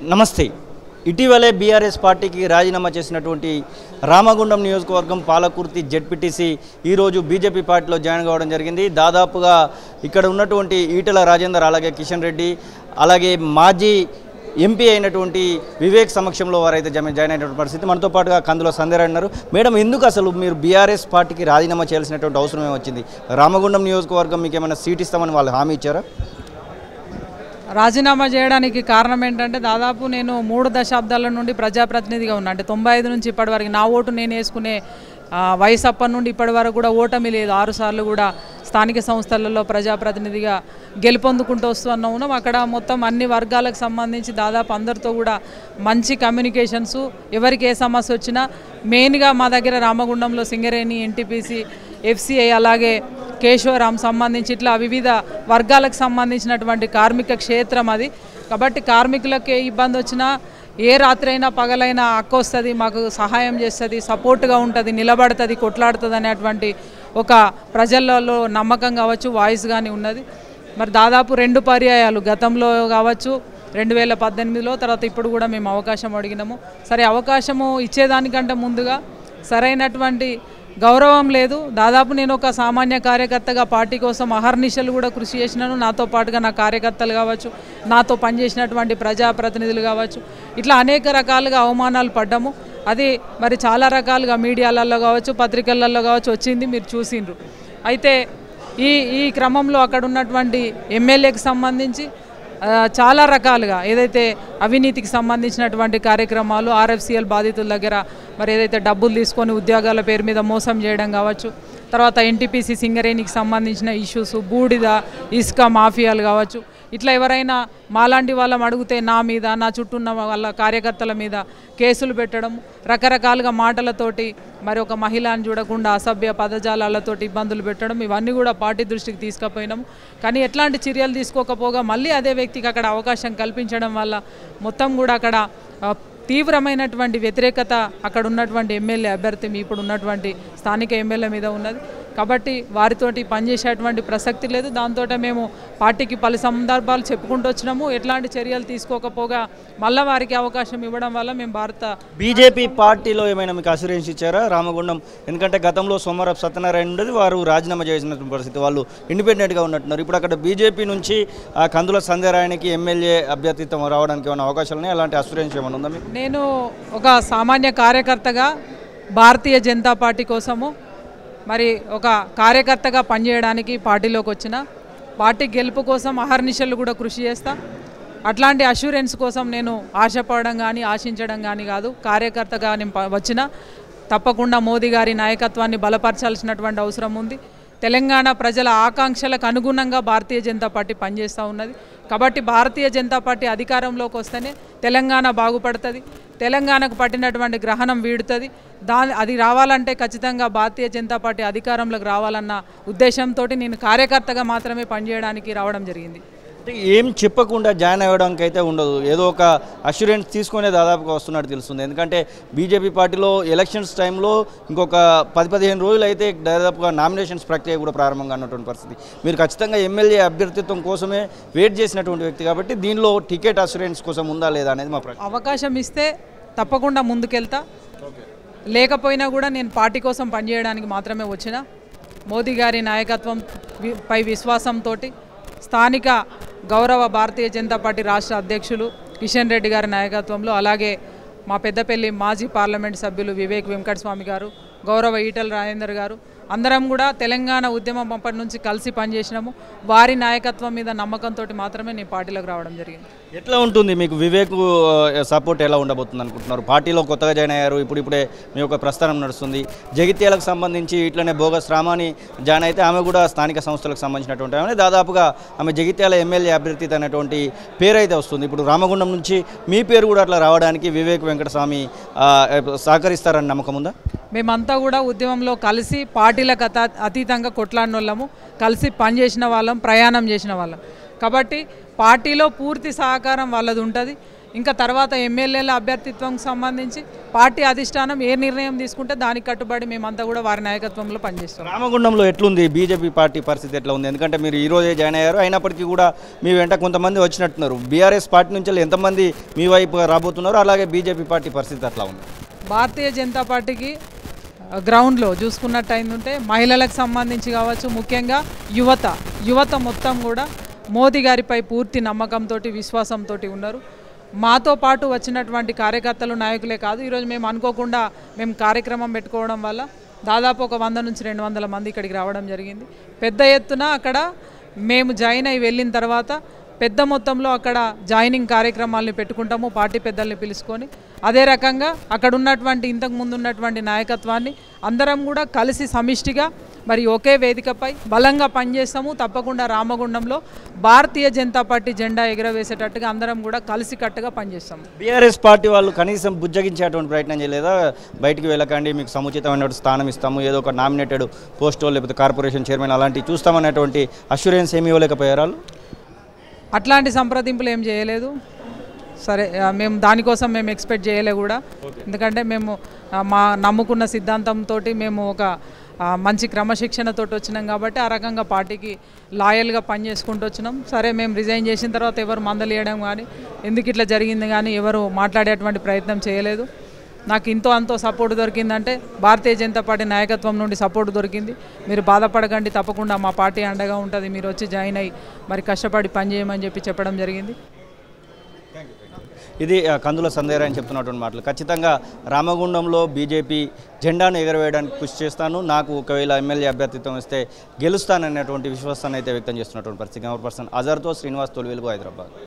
నమస్తే ఇటీవలే బీఆర్ఎస్ పార్టీకి రాజీనామా చేసినటువంటి రామగుండం నియోజకవర్గం పాలకుర్తి జెడ్పీటీసీ ఈరోజు బీజేపీ పార్టీలో జాయిన్ కావడం జరిగింది దాదాపుగా ఇక్కడ ఉన్నటువంటి ఈటెల రాజేందర్ అలాగే కిషన్ రెడ్డి అలాగే మాజీ ఎంపీ అయినటువంటి వివేక్ సమక్షంలో వారైతే జమ జాయిన్ అయినటువంటి పరిస్థితి మనతో పాటుగా కందులో సందేరా అన్నారు మేడం ఎందుకు అసలు మీరు బీఆర్ఎస్ పార్టీకి రాజీనామా చేయాల్సినటువంటి అవసరం ఏమొచ్చింది రామగుండం నియోజకవర్గం మీకు ఏమైనా సీట్ ఇస్తామని వాళ్ళు హామీ ఇచ్చారా రాజీనామా చేయడానికి కారణం ఏంటంటే దాదాపు నేను మూడు దశాబ్దాల నుండి ప్రజాప్రతినిధిగా ఉన్నా అంటే తొంభై ఐదు నుంచి ఇప్పటి వరకు నా ఓటు నేను వేసుకునే ఆ, వయసు అప్పటి నుండి ఇప్పటి వరకు కూడా ఓటమి లేదు ఆరు సార్లు కూడా స్థానిక సంస్థలలో ప్రజాప్రతినిధిగా గెలుపొందుకుంటూ వస్తూ ఉన్నాం అక్కడ మొత్తం అన్ని వర్గాలకు సంబంధించి దాదాపు అందరితో కూడా మంచి కమ్యూనికేషన్స్ ఎవరికి ఏ సమస్య వచ్చినా మెయిన్గా మా దగ్గర రామగుండంలో సింగరేణి ఎన్టీపీసీ ఎఫ్సిఐ అలాగే కేశవరాం సంబంధించి ఇట్లా వివిధ వర్గాలకు సంబంధించినటువంటి కార్మిక క్షేత్రం అది కాబట్టి కార్మికులకు ఏ ఇబ్బంది వచ్చినా ఏ రాత్రైనా పగలైనా అక్క వస్తుంది మాకు సహాయం చేస్తుంది సపోర్ట్గా ఉంటుంది నిలబడుతుంది కొట్లాడుతుంది అనేటువంటి ఒక ప్రజలలో నమ్మకం కావచ్చు వాయిస్ కానీ ఉన్నది మరి దాదాపు రెండు పర్యాయాలు గతంలో కావచ్చు రెండు వేల పద్దెనిమిదిలో తర్వాత ఇప్పుడు కూడా మేము అవకాశం అడిగినాము సరే అవకాశము ఇచ్చేదానికంటే ముందుగా సరైనటువంటి గౌరవం లేదు దాదాపు నేను ఒక సామాన్య కార్యకర్తగా పార్టీ కోసం అహర్నిశలు కూడా కృషి చేసినాను నాతో పాటుగా నా కార్యకర్తలు కావచ్చు నాతో పనిచేసినటువంటి ప్రజాప్రతినిధులు కావచ్చు ఇట్లా అనేక రకాలుగా అవమానాలు పడ్డాము అది మరి చాలా రకాలుగా మీడియాలలో కావచ్చు పత్రికలలో కావచ్చు వచ్చింది మీరు చూసిండ్రు అయితే ఈ ఈ క్రమంలో అక్కడ ఉన్నటువంటి ఎమ్మెల్యేకి సంబంధించి ఆ, చాలా రకాలుగా ఏదైతే అవినీతికి సంబంధించినటువంటి కార్యక్రమాలు ఆర్ఎఫ్సిఎల్ బాధితుల దగ్గర మరి ఏదైతే డబ్బులు తీసుకొని ఉద్యోగాల పేరు మీద మోసం చేయడం కావచ్చు తర్వాత ఎన్టీపీసీ సింగరేణికి సంబంధించిన ఇష్యూస్ బూడిద ఇసుక మాఫియాలు కావచ్చు ఇట్లా ఎవరైనా మాలాంటి వాళ్ళం అడిగితే నా మీద నా చుట్టూ ఉన్న వాళ్ళ కార్యకర్తల మీద కేసులు పెట్టడం రకరకాలుగా మాటలతోటి మరి ఒక మహిళను చూడకుండా అసభ్య పదజాలాలతోటి ఇబ్బందులు పెట్టడం ఇవన్నీ కూడా పార్టీ దృష్టికి తీసుకుపోయినాము కానీ ఎట్లాంటి చర్యలు తీసుకోకపోగా మళ్ళీ అదే వ్యక్తికి అక్కడ అవకాశం కల్పించడం వల్ల మొత్తం కూడా అక్కడ ఆ, తీవ్రమైనటువంటి వ్యతిరేకత అక్కడ ఉన్నటువంటి ఎమ్మెల్యే అభ్యర్థి ఇప్పుడు ఉన్నటువంటి స్థానిక ఎమ్మెల్యే మీద ఉన్నది కాబట్టి వారితోటి పనిచేసేటువంటి ప్రసక్తి లేదు దాంతో మేము పార్టీకి పలు సందర్భాలు చెప్పుకుంటూ వచ్చినాము ఎట్లాంటి చర్యలు తీసుకోకపోగా మళ్ళా వారికి అవకాశం ఇవ్వడం వల్ల మేము భారత బీజేపీ పార్టీలో ఏమైనా మీకు అసూరెన్స్ ఇచ్చారా రామగుండం ఎందుకంటే గతంలో సోమవారపు సత్యనారాయణ ఉండేది వారు రాజీనామా చేసినటువంటి పరిస్థితి వాళ్ళు ఇండిపెండెంట్గా ఉన్నట్టున్నారు ఇప్పుడు అక్కడ బీజేపీ నుంచి ఆ కందుల సంధ్యారాయణకి ఎమ్మెల్యే అభ్యర్థిత్వం రావడానికి ఏమైనా అవకాశాలు ఉన్నాయి అలాంటి అసూరెన్స్ ఏమైనా ఉందా మీకు నేను ఒక సామాన్య కార్యకర్తగా భారతీయ జనతా పార్టీ కోసము మరి ఒక కార్యకర్తగా పనిచేయడానికి పార్టీలోకి వచ్చిన పార్టీ గెలుపు కోసం అహర్నిశలు కూడా కృషి చేస్తా అట్లాంటి అష్యూరెన్స్ కోసం నేను ఆశపడడం కానీ ఆశించడం కానీ కాదు కార్యకర్తగా నేను ప- వచ్చిన తప్పకుండా మోదీ గారి నాయకత్వాన్ని బలపరచాల్సినటువంటి అవసరం ఉంది తెలంగాణ ప్రజల ఆకాంక్షలకు అనుగుణంగా భారతీయ జనతా పార్టీ పనిచేస్తూ ఉన్నది కాబట్టి భారతీయ జనతా పార్టీ అధికారంలోకి వస్తేనే తెలంగాణ బాగుపడుతుంది తెలంగాణకు పట్టినటువంటి గ్రహణం వీడుతుంది దాని అది రావాలంటే ఖచ్చితంగా భారతీయ జనతా పార్టీ అధికారంలోకి రావాలన్న ఉద్దేశంతో నేను కార్యకర్తగా మాత్రమే పనిచేయడానికి రావడం జరిగింది అంటే ఏం చెప్పకుండా జాయిన్ అవ్వడానికి అయితే ఉండదు ఏదో ఒక అష్యూరెన్స్ తీసుకునే దాదాపుగా వస్తున్నట్టు తెలుస్తుంది ఎందుకంటే బీజేపీ పార్టీలో ఎలక్షన్స్ టైంలో ఇంకొక పది పదిహేను రోజులు అయితే దాదాపుగా నామినేషన్స్ ప్రక్రియ కూడా ప్రారంభంగా ఉన్నటువంటి పరిస్థితి మీరు ఖచ్చితంగా ఎమ్మెల్యే అభ్యర్థిత్వం కోసమే వెయిట్ చేసినటువంటి వ్యక్తి కాబట్టి దీనిలో టికెట్ అష్యూరెన్స్ కోసం ఉందా లేదా అనేది మా ప్రశ్న అవకాశం ఇస్తే తప్పకుండా ముందుకెళ్తా లేకపోయినా కూడా నేను పార్టీ కోసం పనిచేయడానికి మాత్రమే వచ్చిన మోదీ గారి నాయకత్వం వి- పై విశ్వాసంతో స్థానిక గౌరవ భారతీయ జనతా పార్టీ రాష్ట్ర అధ్యక్షులు కిషన్ రెడ్డి గారి నాయకత్వంలో అలాగే మా పెద్దపల్లి మాజీ పార్లమెంట్ సభ్యులు వివేక్ వెంకటస్వామి గారు గౌరవ ఈటల రాజేందర్ గారు అందరం కూడా తెలంగాణ ఉద్యమం అప్పటి నుంచి కలిసి పనిచేసినాము వారి నాయకత్వం మీద నమ్మకంతో మాత్రమే నేను పార్టీలోకి రావడం జరిగింది ఎట్లా ఉంటుంది మీకు వివేక్ సపోర్ట్ ఎలా ఉండబోతుంది అనుకుంటున్నారు పార్టీలో కొత్తగా జాయిన్ అయ్యారు ఇప్పుడు ఇప్పుడే మీ యొక్క ప్రస్థానం నడుస్తుంది జగిత్యాలకు సంబంధించి ఇట్లనే బోగస్ రామాని జాయిన్ అయితే ఆమె కూడా స్థానిక సంస్థలకు సంబంధించినటువంటి ఆమె దాదాపుగా ఆమె జగిత్యాల ఎమ్మెల్యే అభ్యర్థి అనేటువంటి పేరు అయితే వస్తుంది ఇప్పుడు రామగుండం నుంచి మీ పేరు కూడా అట్లా రావడానికి వివేక్ వెంకటస్వామి ఆ, సహకరిస్తారని నమ్మకం ఉందా మేమంతా కూడా ఉద్యమంలో కలిసి పార్టీలకు అత అతీతంగా కొట్లాడిన వాళ్ళము కలిసి పనిచేసిన వాళ్ళం ప్రయాణం చేసిన వాళ్ళం కాబట్టి పార్టీలో పూర్తి సహకారం వాళ్ళది ఉంటుంది ఇంకా తర్వాత ఎమ్మెల్యేల అభ్యర్థిత్వం సంబంధించి పార్టీ అధిష్టానం ఏ నిర్ణయం తీసుకుంటే దానికి కట్టుబడి మేమంతా కూడా వారి నాయకత్వంలో పనిచేస్తాం రామగుండంలో ఎట్లుంది బీజేపీ పార్టీ పరిస్థితి ఎట్లా ఉంది ఎందుకంటే మీరు ఈ రోజే జాయిన్ అయ్యారు అయినప్పటికీ కూడా మీ వెంట కొంతమంది వచ్చినట్టున్నారు బీఆర్ఎస్ పార్టీ నుంచి వెళ్ళి ఎంతమంది మీ వైపు రాబోతున్నారు అలాగే బీజేపీ పార్టీ పరిస్థితి అట్లా ఉంది భారతీయ జనతా పార్టీకి ఆ, గ్రౌండ్లో చూసుకున్నట్టు అయిందంటే మహిళలకు సంబంధించి కావచ్చు ముఖ్యంగా యువత యువత మొత్తం కూడా మోదీ గారిపై పూర్తి నమ్మకంతో విశ్వాసంతో ఉన్నారు మాతో పాటు వచ్చినటువంటి కార్యకర్తలు నాయకులే కాదు ఈరోజు మేము అనుకోకుండా మేము కార్యక్రమం పెట్టుకోవడం వల్ల దాదాపు ఒక వంద నుంచి రెండు వందల మంది ఇక్కడికి రావడం జరిగింది పెద్ద ఎత్తున అక్కడ మేము జాయిన్ అయి వెళ్ళిన తర్వాత పెద్ద మొత్తంలో అక్కడ జాయినింగ్ కార్యక్రమాలను పెట్టుకుంటాము పార్టీ పెద్దల్ని పిలుచుకొని అదే రకంగా అక్కడ ఉన్నటువంటి ఇంతకు ముందు ఉన్నటువంటి నాయకత్వాన్ని అందరం కూడా కలిసి సమిష్టిగా మరి ఒకే వేదికపై బలంగా పనిచేస్తాము తప్పకుండా రామగుండంలో భారతీయ జనతా పార్టీ జెండా ఎగురవేసేటట్టుగా అందరం కూడా కలిసికట్టుగా పనిచేస్తాము బీఆర్ఎస్ పార్టీ వాళ్ళు కనీసం బుజ్జగించేటువంటి ప్రయత్నం చేయలేదా బయటికి వెళ్ళకండి మీకు సముచితమైన స్థానం ఇస్తాము ఏదో ఒక నామినేటెడ్ పోస్టో లేకపోతే కార్పొరేషన్ చైర్మన్ అలాంటివి చూస్తామనేటువంటి అష్యూరెన్స్ ఏమి ఇవ్వలేకపోయారు వాళ్ళు? అట్లాంటి సంప్రదింపులు ఏం చేయలేదు సరే ఆ, మేము దానికోసం మేము ఎక్స్పెక్ట్ చేయలే కూడా ఎందుకంటే మేము ఆ, మా నమ్ముకున్న సిద్ధాంతంతో మేము ఒక ఆ, మంచి క్రమశిక్షణతో వచ్చినాం కాబట్టి ఆ రకంగా పార్టీకి లాయల్గా పనిచేసుకుంటూ వచ్చినాం సరే మేము రిజైన్ చేసిన తర్వాత ఎవరు మందలియడం కానీ ఎందుకు ఇట్లా జరిగింది కానీ ఎవరు మాట్లాడేటువంటి ప్రయత్నం చేయలేదు నాకు ఇంతో అంతో సపోర్ట్ దొరికిందంటే భారతీయ జనతా పార్టీ నాయకత్వం నుండి సపోర్ట్ దొరికింది మీరు బాధపడకండి తప్పకుండా మా పార్టీ అండగా ఉంటుంది మీరు వచ్చి జాయిన్ అయ్యి మరి కష్టపడి పనిచేయమని చెప్పి చెప్పడం జరిగింది ఇది ఆ, కందుల సందేహ అని చెప్తున్నటువంటి మాటలు ఖచ్చితంగా రామగుండంలో బీజేపీ జెండాను ఎగరవేయడానికి కృషి చేస్తాను నాకు ఒకవేళ ఎమ్మెల్యే అభ్యర్థిత్వం ఇస్తే గెలుస్తాననేటువంటి విశ్వాసాన్ని అయితే వ్యక్తం చేస్తున్నటువంటి పరిస్థితి పర్సన్ అజర్తో శ్రీనివాస్ తొలివెలుగు హైదరాబాద్